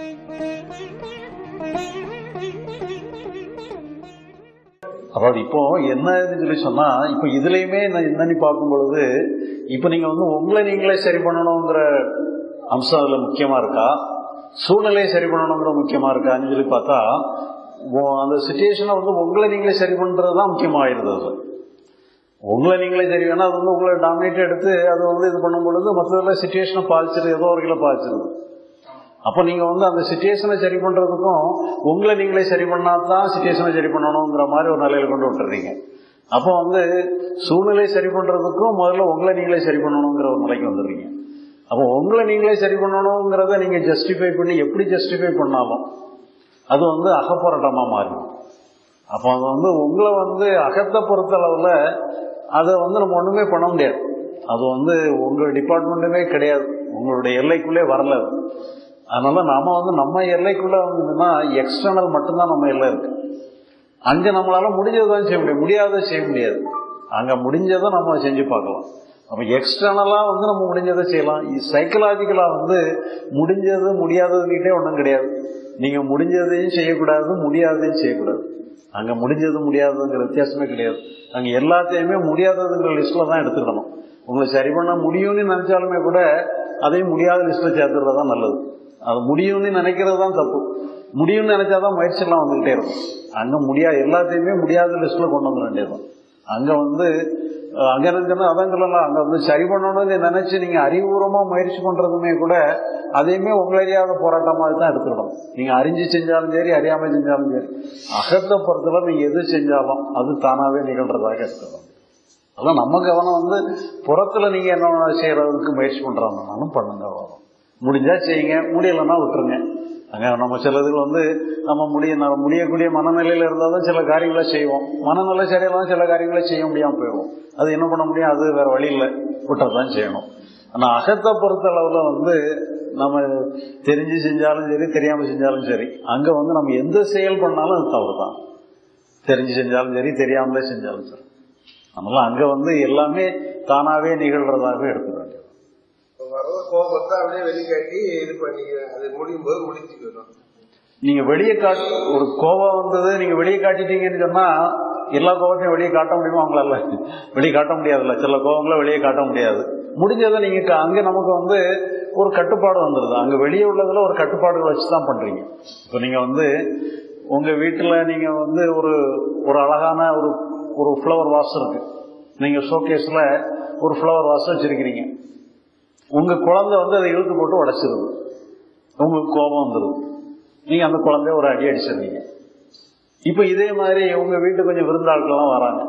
அதாவது இப்போ என்ன இதுன்னு சொல்லி சொன்னா இப்போ இதுலயுமே நான் என்னன்னு பார்க்கும் பொழுது இப்போ நீங்க வந்து உங்களை நீங்களே சரி பண்ணணுங்கிற அம்சம் அதுல முக்கியமா இருக்கா சூழ்நிலையை சரி பண்ணணுங்கிற முக்கியமா இருக்கான்னு சொல்லி பார்த்தா உ- அந்த சுச்சுவேஷனை வந்து உங்களை நீங்களே சரி பண்றது தான் முக்கியமாயிருது அது உங்களை நீங்களே சரி வேணா அது வந்து உங்களை டாமினேட் எடுத்து அது வந்து இது பண்ணும் பொழுது மற்றதெல்லாம் சுச்சுவேஷனை பாதிச்சிருது ஏதோ ஒரு கிலோ பாதிச்சிருது அப்போ நீங்க வந்து அந்த சுச்சுவேஷனை சரி பண்றதுக்கும் உங்களை நீங்களே சரி பண்ணாதான் சுச்சுவேஷனை சரி பண்ணணுங்கிற மாதிரி ஒரு நிலையில கொண்டு விட்டுறீங்க அப்போ வந்து சூழ்நிலை சரி பண்றதுக்கும் முதல்ல உங்களை நீங்களே சரி பண்ணணுங்கிற ஒரு நிலைக்கு வந்துடுறீங்க அப்போ உங்களை நீங்களே சரி பண்ணணுங்கிறத நீங்க ஜஸ்டிஃபை பண்ணி எப்படி ஜஸ்டிஃபை பண்ணாலும் அது வந்து அகப்போராட்டமா மாறிடும் அப்போ அது வந்து உங்களை வந்து அகத்தை பொறுத்தளவுல அதை வந்து நம்ம ஒண்ணுமே பண்ண முடியாது அது வந்து உங்க டிபார்ட்மெண்ட்டுமே கிடையாது உங்களுடைய எல்லைக்குள்ளே வரல அது. அதனால நாம வந்து நம்ம எல்லைக்குள்ள வந்ததுன்னா எக்ஸ்டர்னல் மட்டும்தான் நம்ம எல்லை இருக்கு அங்க நம்மளால முடிஞ்சதான் செய்ய முடியும் முடியாததை செய்ய முடியாது அங்க முடிஞ்சதை நம்ம செஞ்சு பார்க்கலாம் அப்ப எக்ஸ்டர்னலா வந்து நம்ம முடிஞ்சதை செய்யலாம் சைக்கலாஜிக்கலா வந்து முடிஞ்சது முடியாததுகிட்டே ஒன்றும் கிடையாது நீங்க முடிஞ்சதையும் செய்யக்கூடாது முடியாததையும் செய்யக்கூடாது அங்க முடிஞ்சது முடியாததுங்கிற வித்தியாசமே கிடையாது அங்க எல்லாத்தையுமே முடியாததுங்கிற லிஸ்ட்ல தான் எடுத்துக்கணும் உங்களை சரி பண்ண முடியும்னு நினைச்சாலுமே கூட அதையும் முடியாத லிஸ்ட்ல சேர்த்துறது தான் நல்லது அது முடியும்னு நினைக்கிறது தான் தப்பு முடியும்னு நினைச்சாதான் முயற்சி எல்லாம் வந்துகிட்டே இருக்கும் அங்க முடியாது எல்லாத்தையுமே முடியாத லிஸ்ட்ல கொண்டு வந்துட வேண்டியதுதான் அங்க வந்து அஹ், அங்க இருந்துச்சுன்னா அதான் சொல்லலாம் அங்க வந்து சரி பண்ணணும்னு நினைச்சு நீங்க அறிவுபூர்வமா முயற்சி பண்றதுமே கூட அதையுமே உங்களை அறியாத போராட்டம் மாதிரி தான் எடுத்துக்கணும் நீங்க அறிஞ்சு செஞ்சாலும் சரி அறியாம செஞ்சாலும் சரி அகத்தை பொறுத்தவரை நீங்க எது செஞ்சாலும் அது தானாவே நிகழ்றதாக எடுத்துக்கணும் அதான் நம்ம கவனம் வந்து புறத்துல நீங்க என்ன செய்யறதுக்கு முயற்சி பண்றாங்கன்னாலும் பண்ணுங்க வரும் முடிஞ்சா செய்யுங்க முடியலைன்னா விட்டுருங்க அங்க நம்ம சிலதுகள் வந்து நம்ம முடிய நம்ம முடியக்கூடிய மனநிலையில இருந்தால் தான் சில காரியங்களை செய்வோம் மனநிலை சரியில்லாம் சில காரியங்களை செய்ய முடியாம போயிடும் அது என்ன பண்ண முடியும் அது வேற வழி இல்லை விட்டுறதான் செய்யணும் ஆனா அகத்தை பொறுத்த அளவுல வந்து நம்ம தெரிஞ்சு செஞ்சாலும் சரி தெரியாம செஞ்சாலும் சரி அங்க வந்து நம்ம எந்த செயல் பண்ணாலும் அது தவறு தான் தெரிஞ்சு செஞ்சாலும் சரி தெரியாமலே செஞ்சாலும் சரி அதனால அங்க வந்து எல்லாமே தானாவே நிகழ்றதாகவே எடுத்துக்க வேண்டியது வர்ற கோபத்தை அப்படியே வெளிக்காட்டி இது பண்ணி அது முடியும் போது முடிச்சு போயிடும் நீங்க வெளியே காட்டு ஒரு கோபம் வந்தது நீங்க வெளியே காட்டிட்டீங்கன்னு சொன்னா எல்லா கோபத்தையும் வெளியே காட்ட முடியுமா அவங்களால வெளியே காட்ட முடியாதுல்ல சில கோபங்களை வெளியே காட்ட முடியாது முடிஞ்சதை நீங்க க- அங்க நமக்கு வந்து ஒரு கட்டுப்பாடு வந்துடுது அங்க வெளியே உள்ளதுல ஒரு கட்டுப்பாடுகள் வச்சு தான் பண்றீங்க இப்போ நீங்க வந்து உங்க வீட்டுல நீங்க வந்து ஒரு ஒரு அழகான ஒரு ஒரு ஃப்ளவர் வாஸ் இருக்கு நீங்க ஷோகேஸ்ல ஒரு ஃப்ளவர் வாஸ் வச்சிருக்கிறீங்க உங்க குழந்தை வந்து அதை இழுத்து போட்டு உடைச்சிருது உங்களுக்கு கோபம் வந்துடுது நீங்க அந்த குழந்தைய ஒரு அடி அடிச்சிடுறீங்க இப்ப இதே மாதிரி உங்க வீட்டுக்கு கொஞ்சம் விருந்தாட்கள்லாம் வராங்க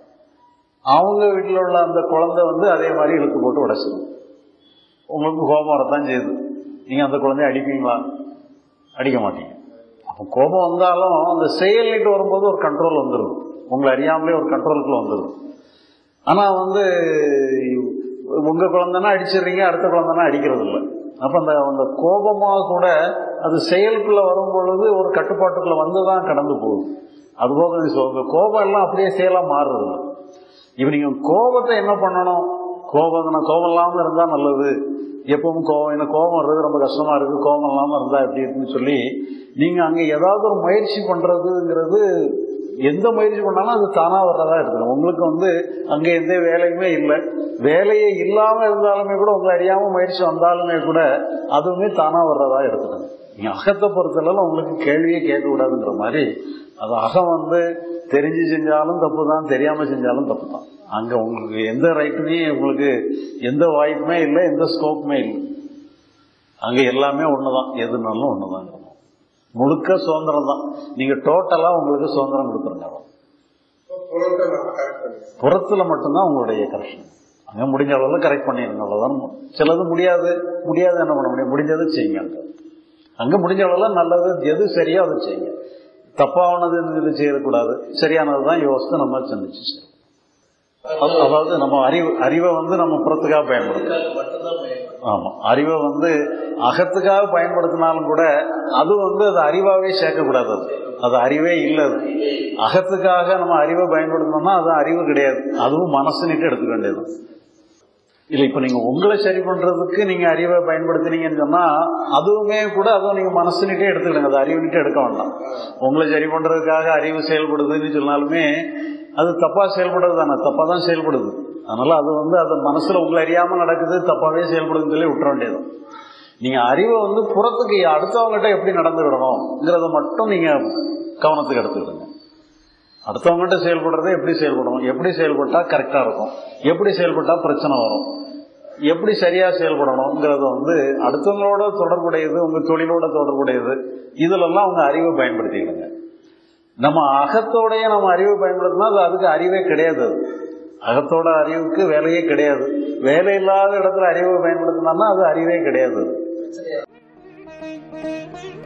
அவங்க வீட்டில் உள்ள அந்த குழந்தை வந்து அதே மாதிரி இழுத்து போட்டு உடைச்சிடும் உங்களுக்கு கோபம் வரத்தான் செய்யுது நீங்க அந்த குழந்தைய அடிப்பீங்களா அடிக்க மாட்டீங்க அப்போ கோபம் வந்தாலும் அந்த செயல்கிட்ட வரும்போது ஒரு கண்ட்ரோல் வந்துடும் உங்களை அறியாமலே ஒரு கண்ட்ரோலுக்குள்ள வந்துடும் ஆனா வந்து உங்க குழந்தைனா அடிச்சிடுறீங்க அடுத்த குழந்தைனா அடிக்கிறது இல்லை அப்ப அந்த அந்த கோபமாக கூட அது செயலுக்குள்ள வரும் பொழுது ஒரு கட்டுப்பாட்டுக்குள்ள வந்து தான் கடந்து போகுது அதுபோக இது சொ- உங்க கோபம் எல்லாம் அப்படியே செயலா மாறுறது இல்லை. இப்ப நீங்க கோபத்தை என்ன பண்ணணும் கோபம் நான் கோபம் இல்லாம இருந்தா நல்லது எப்பவும் கோபம் எனக்கு கோபம் வர்றது ரொம்ப கஷ்டமா இருக்கு கோபம் இல்லாம இருந்தா எப்படி இருக்குன்னு சொல்லி நீங்க அங்க ஏதாவது ஒரு முயற்சி பண்றதுங்கிறது எந்த முயற்சி பண்ணாலும் அது தானா வர்றதா இருக்கணும் உங்களுக்கு வந்து அங்க எந்த வேலையுமே இல்லை வேலையே இல்லாம இருந்தாலுமே கூட உங்களை அறியாம முயற்சி வந்தாலுமே கூட அதுவுமே தானா வர்றதா இருக்கணும் நீங்க அகத்தை பொறுத்தளவு உங்களுக்கு கேள்வியே கேட்கக்கூடாதுங்கிற மாதிரி அது அகம் வந்து தெரிஞ்சு செஞ்சாலும் தப்பு தான் தெரியாம செஞ்சாலும் தப்பு தான் அங்க உங்களுக்கு எந்த ரைட்டுமே உங்களுக்கு எந்த வாய்ப்புமே இல்லை எந்த ஸ்கோப்புமே இல்லை அங்க எல்லாமே ஒண்ணுதான் எதுனாலும் ஒண்ணுதான் முழுக்க சுதந்திரம் தான் நீங்க டோட்டலா உங்களுக்கு சுதந்திரம் கொடுத்துருங்க புறத்தை நம்ம கரெக்ட் பண்ணிக்கலாம் புறத்துல மட்டும்தான் உங்களுடைய கரெக்ஷன் அங்க முடிஞ்ச அளவுல கரெக்ட் பண்ணிருங்க அவ்வளவுதான் சிலது முடியாது முடியாது என்ன பண்ண முடியும் முடிஞ்சது செய்யுங்க அங்க அங்க முடிஞ்ச அளவுல நல்லது எது சரியோ அதை செய்யுங்க தப்பானது இது செய்யக்கூடாது சரியானதுதான் யோசித்து நம்ம சிந்திச்சு செய்யணும். அது- அதாவது நம்ம அறிவு அறிவை வந்து நம்ம புறத்துக்காக பயன்படுத்தணும் மட்டும்தான் பயன்படும் ஆமா அறிவை வந்து அகத்துக்காக பயன்படுத்தினாலும் கூட அது வந்து அது அறிவாவே சேர்க்கக்கூடாது அது அது அறிவே இல்லை அது அகத்துக்காக நம்ம அறிவை பயன்படுத்தணும்னா அது அறிவு கிடையாது அதுவும் மனசுன்னுட்டு எடுத்துக்க வேண்டியது இல்ல இப்ப நீங்க உங்களை சரி பண்றதுக்கு நீங்க அறிவை பயன்படுத்தினீங்கன்னு சொன்னா அதுவுமே கூட அதுவும் நீங்க மனசுனிட்டே எடுத்துக்கிடுங்க அது அறிவுனிட்டே எடுக்க வேண்டாம் உங்களை சரி பண்றதுக்காக அறிவு செயல்படுதுன்னு சொன்னாலுமே அது தப்பா செயல்படுறது தானே தப்பா தான் செயல்படுது அதனால அது வந்து அது மனசுல உங்களை அறியாம நடக்குது தப்பாவே செயல்படுதுன்னு சொல்லி விட்டுற வேண்டியது நீங்க அறிவை வந்து புறத்துக்கு அடுத்தவங்ககிட்ட எப்படி நடந்துக்கிடணும்ங்கிறத மட்டும் நீங்க கவனத்துக்கு எடுத்துக்கிடுங்க அடுத்தவங்ககிட்ட செயல்படுறதை எப்படி செயல்படணும் எப்படி செயல்பட்டா கரெக்டா இருக்கும் எப்படி செயல்பட்டா பிரச்சனை வரும் எப்படி சரியா செயல்படணுங்கிறத வந்து அடுத்தவங்களோட தொடர்புடையது உங்க தொழிலோட தொடர்புடையது இதுலெல்லாம் உங்க அறிவை பயன்படுத்திக்கிடுங்க நம்ம அகத்தோடைய நம்ம அறிவை பயன்படுத்தினா அது அதுக்கு அறிவே கிடையாது அது அகத்தோட அறிவுக்கு வேலையே கிடையாது வேலை இல்லாத இடத்துல அறிவை பயன்படுத்தினா அது அறிவே கிடையாது அது சரியா